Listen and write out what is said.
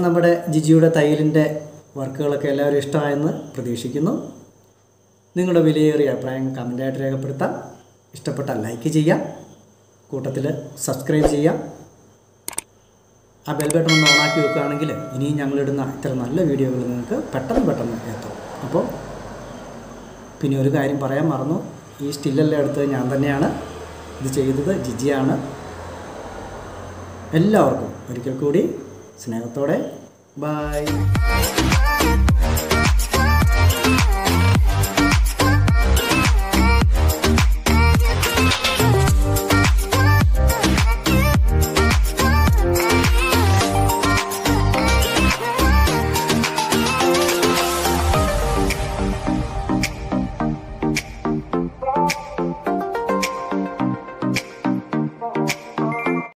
നമ്മുടെ ജിജിയുടെ തയ്യലിൻ്റെ വർക്കുകളൊക്കെ എല്ലാവരും ഇഷ്ടമായെന്ന് പ്രതീക്ഷിക്കുന്നു നിങ്ങളുടെ വിലയേറിയ അഭിപ്രായം കമൻ്റായിട്ട് രേഖപ്പെടുത്താം ഇഷ്ടപ്പെട്ടാൽ ലൈക്ക് ചെയ്യാം കൂട്ടത്തിൽ സബ്സ്ക്രൈബ് ചെയ്യാം ആ ബെൽ ബട്ടൺ ഒന്ന് ഓണാക്കി വെക്കുകയാണെങ്കിൽ ഇനിയും ഞങ്ങളിടുന്ന ഇത്ര നല്ല വീഡിയോകൾ നിങ്ങൾക്ക് പെട്ടെന്ന് പെട്ടെന്ന് എത്തും അപ്പോൾ പിന്നെ ഒരു കാര്യം പറയാൻ മറന്നു ഈ സ്റ്റില്ലെല്ലാം എടുത്തത് ഞാൻ തന്നെയാണ് ഇത് ചെയ്തത് ജിജിയാണ് എല്ലാവർക്കും ഒരിക്കൽ കൂടി സ്നേഹത്തോടെ ബൈ